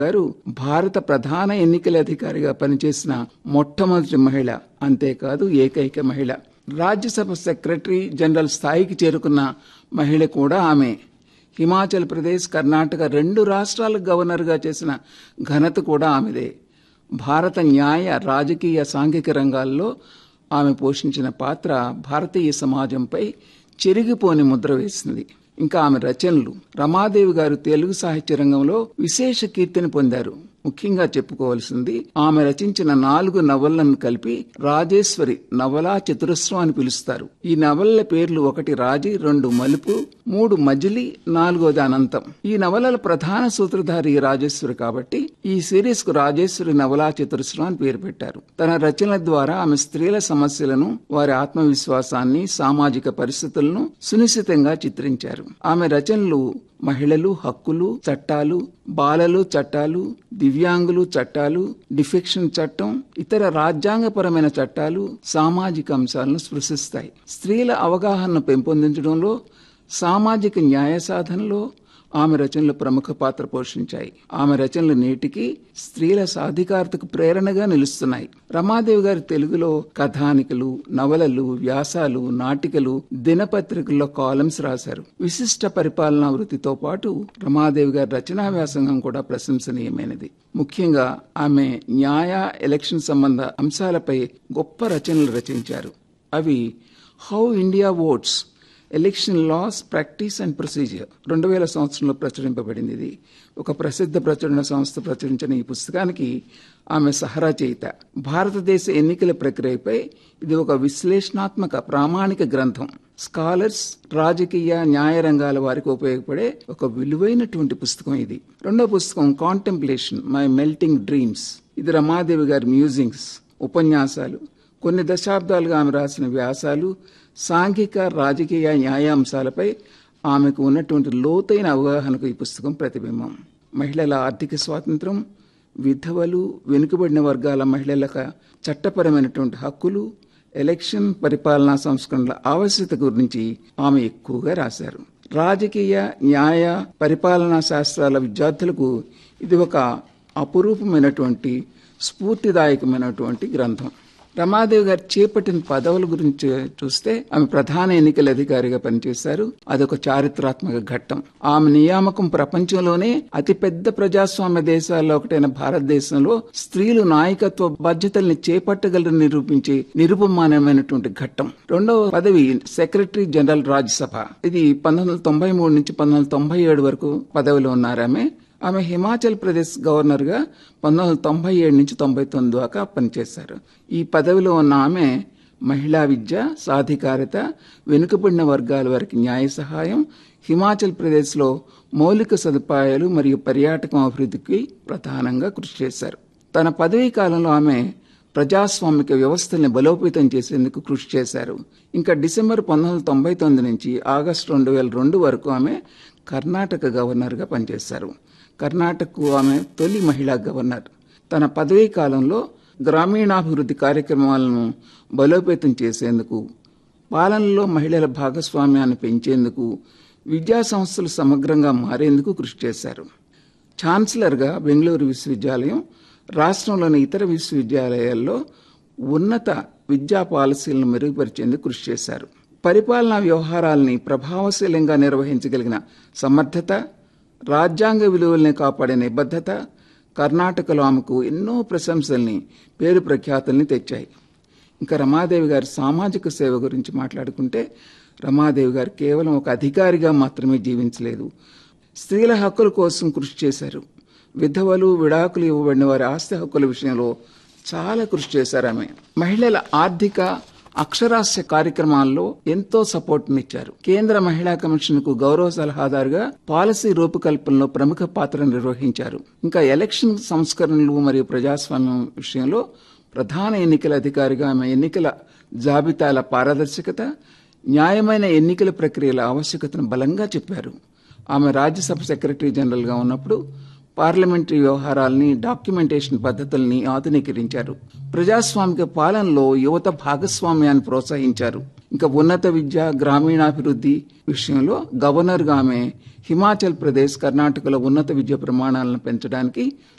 గారు భారత ప్రధాన ఎన్నికల అధికారిగా పనిచేసిన మొట్టమొదటి మహిళ అంతేకాదు ఏకైక మహిళ రాజ్యసభ సెక్రటరీ జనరల్ స్థాయికి చేరుకున్న మహిళ కూడా ఆమె హిమాచల్ ప్రదేశ్ కర్ణాటక రెండు రాష్ట్రాల గవర్నర్గా చేసిన ఘనత కూడా ఆమెదే భారత న్యాయ రాజకీయ సాంఘిక రంగాల్లో ఆమె పోషించిన పాత్ర భారతీయ సమాజంపై చెరిగిపోని ముద్ర వేసింది ఇంకా ఆమె రచనలు రమాదేవి గారు తెలుగు సాహిత్య రంగంలో విశేష కీర్తిని పొందారు ముఖ్యంగా చెప్పుకోవాల్సింది ఆమె రచించిన నాలుగు నవలను కలిపి రాజేశ్వరి నవలా చతురస్రం అని పిలుస్తారు ఈ నవలల పేర్లు ఒకటి రాజీ రెండు మలుపు మూడు మజిలీ నాలుగోది అనంతం ఈ నవలల ప్రధాన సూత్రధారి రాజేశ్వరి కాబట్టి ఈ సిరీస్ కు రాజేశ్వరి నవలా చతురస్రం అని పేరు పెట్టారు తన రచనల ద్వారా ఆమె స్త్రీల సమస్యలను వారి ఆత్మవిశ్వాసాన్ని సామాజిక పరిస్థితులను సునిశ్చితంగా చిత్రించారు ఆమె రచనలు మహిళలు హక్కులు చట్టాలు బాలలు చట్టాలు దివ్యాంగులు చట్టాలు డిఫెక్షన్ చట్టం ఇతర రాజ్యాంగపరమైన చట్టాలు సామాజిక అంశాలను స్పృశిస్తాయి స్త్రీల అవగాహనను పెంపొందించడంలో సామాజిక న్యాయ సాధనలో ఆమె రచనలు ప్రముఖ పాత్ర పోషించాయి ఆమె రచనలు నేటికి స్త్రీల సాధికారతకు ప్రేరణగా నిలుస్తున్నాయి రమాదేవి గారి తెలుగులో కథానికలు నవలలు వ్యాసాలు నాటికలు దినపత్రికల్లో కాలమ్స్ రాశారు విశిష్ట పరిపాలనా వృత్తితో పాటు రమాదేవి గారి రచనా వ్యాసంగం కూడా ప్రశంసనీయమైనది ముఖ్యంగా ఆమె న్యాయ ఎలక్షన్ సంబంధ అంశాలపై గొప్ప రచనలు రచించారు అవి how India votes election laws practice and procedure రెండు వేల సంవత్సరంలో ప్రచురింపబడింది ఇది ఒక ప్రసిద్ధ ప్రచురణ సంస్థ ప్రచురించిన ఈ పుస్తకానికి ఆమె సహరచయిత భారతదేశ ఎన్నికల ప్రక్రియపై ఇది ఒక విశ్లేషణాత్మక ప్రామాణిక గ్రంథం స్కాలర్స్ రాజకీయ న్యాయ రంగాల వారికి ఉపయోగపడే ఒక విలువైనటువంటి పుస్తకం ఇది రెండో పుస్తకం కాంటెంప్లేషన్ మై మెల్టింగ్ డ్రీమ్స్ ఇది రమాదేవి గారి మ్యూజింగ్స్ ఉపన్యాసాలు కొన్ని దశాబ్దాలుగా ఆమె రాసిన వ్యాసాలు సాంఘిక రాజకీయ న్యాయాంశాలపై ఆమెకు ఉన్నటువంటి లోతైన అవగాహనకు ఈ పుస్తకం ప్రతిబింబం మహిళల ఆర్థిక స్వాతంత్రం విధవలు వెనుకబడిన వర్గాల మహిళలకు చట్టపరమైనటువంటి హక్కులు ఎలక్షన్ పరిపాలనా సంస్కరణల ఆవశ్యకత గురించి ఆమె ఎక్కువగా రాశారు రాజకీయ న్యాయ పరిపాలనా శాస్త్రాల విద్యార్థులకు ఇది ఒక అపురూపమైనటువంటి స్ఫూర్తిదాయకమైనటువంటి గ్రంథం రమాదేవి గారు చేపట్టిన పదవుల గురించి చూస్తే ఆమె ప్రధాన ఎన్నికల అధికారిగా పనిచేశారు అదొక చారిత్రాత్మక ఘట్టం ఆమె నియామకం ప్రపంచంలోనే అతిపెద్ద ప్రజాస్వామ్య దేశాల్లో ఒకటైన భారతదేశంలో స్త్రీలు నాయకత్వ బాధ్యతల్ని చేపట్టగలరని నిరూపించే నిరుపమానమైనటువంటి ఘట్టం రెండవ పదవి సెక్రటరీ జనరల్ రాజ్యసభ ఇది పంతొమ్మిది వందల తొంభై మూడు నుంచి పంతొమ్మిది వందల తొంభై ఏడు వరకు పదవిలో ఉన్నారు ఆమె ఆమె హిమాచల్ ప్రదేశ్ గవర్నర్ గా పంతొమ్మిది వందల తొంభై ఏడు నుంచి తొంభై తొమ్మిది దాకా పనిచేశారు ఈ పదవిలో ఉన్న ఆమె మహిళా విద్య సాధికారత వెనుకబడిన వర్గాల వారికి న్యాయ సహాయం హిమాచల్ ప్రదేశ్లో మౌలిక సదుపాయాలు మరియు పర్యాటకం అభివృద్ధికి ప్రధానంగా కృషి చేశారు తన పదవీ కాలంలో ఆమె ప్రజాస్వామిక వ్యవస్థల్ని బలోపేతం చేసేందుకు కృషి చేశారు ఇంకా డిసెంబర్ పంతొమ్మిది వందల తొంభై తొమ్మిది నుంచి ఆగస్టు రెండు వేల రెండు వరకు ఆమె కర్ణాటక గవర్నర్గా పనిచేశారు కర్ణాటకకు ఆమె తొలి మహిళా గవర్నర్ తన పదవీ కాలంలో గ్రామీణాభివృద్ధి కార్యక్రమాలను బలోపేతం చేసేందుకు పాలనలో మహిళల భాగస్వామ్యాన్ని పెంచేందుకు విద్యా సంస్థలు సమగ్రంగా మారేందుకు కృషి చేశారు ఛాన్సలర్గా బెంగళూరు విశ్వవిద్యాలయం రాష్ట్రంలోని ఇతర విశ్వవిద్యాలయాల్లో ఉన్నత విద్యా పాలసీలను మెరుగుపరిచేందుకు కృషి చేశారు పరిపాలనా వ్యవహారాల్ని ప్రభావశీలంగా నిర్వహించగలిగిన సమర్థత రాజ్యాంగ విలువల్ని కాపాడే నిబద్ధత కర్ణాటకలో ఆమెకు ఎన్నో ప్రశంసల్ని పేరు ప్రఖ్యాతుల్ని తెచ్చాయి ఇంకా రమాదేవి గారి సామాజిక సేవ గురించి మాట్లాడుకుంటే రమాదేవి గారు కేవలం ఒక అధికారిగా మాత్రమే జీవించలేదు స్త్రీల హక్కుల కోసం కృషి చేశారు విధవలు విడాకులు ఇవ్వబడిన వారి ఆస్తి హక్కుల విషయంలో చాలా కృషి చేశారు ఆమె మహిళల ఆర్థిక అక్షరాస్య కార్యక్రమాల్లో ఎంతో సపోర్ట్నిచ్చారు కేంద్ర మహిళా కమిషన్ కు గౌరవ సలహాదారుగా పాలసీ రూపకల్పనలో ప్రముఖ పాత్ర నిర్వహించారు ఇంకా ఎలక్షన్ సంస్కరణలు మరియు ప్రజాస్వామ్యం విషయంలో ప్రధాన ఎన్నికల అధికారిగా ఆమె ఎన్నికల జాబితాల పారదర్శకత న్యాయమైన ఎన్నికల ప్రక్రియల ఆవశ్యకతను బలంగా చెప్పారు ఆమె రాజ్యసభ సెక్రటరీ జనరల్ గా ఉన్నప్పుడు పార్లమెంటరీ వ్యవహారాల్ని డాక్యుమెంటేషన్ పద్ధతుల్ని ఆధునీకరించారు ప్రజాస్వామిక పాలనలో యువత భాగస్వామ్యాన్ని ప్రోత్సహించారు ఇంకా ఉన్నత విద్య గ్రామీణాభివృద్ధి విషయంలో గవర్నర్గా ఆమె హిమాచల్ ప్రదేశ్ కర్ణాటకలో ఉన్నత విద్య ప్రమాణాలను పెంచడానికి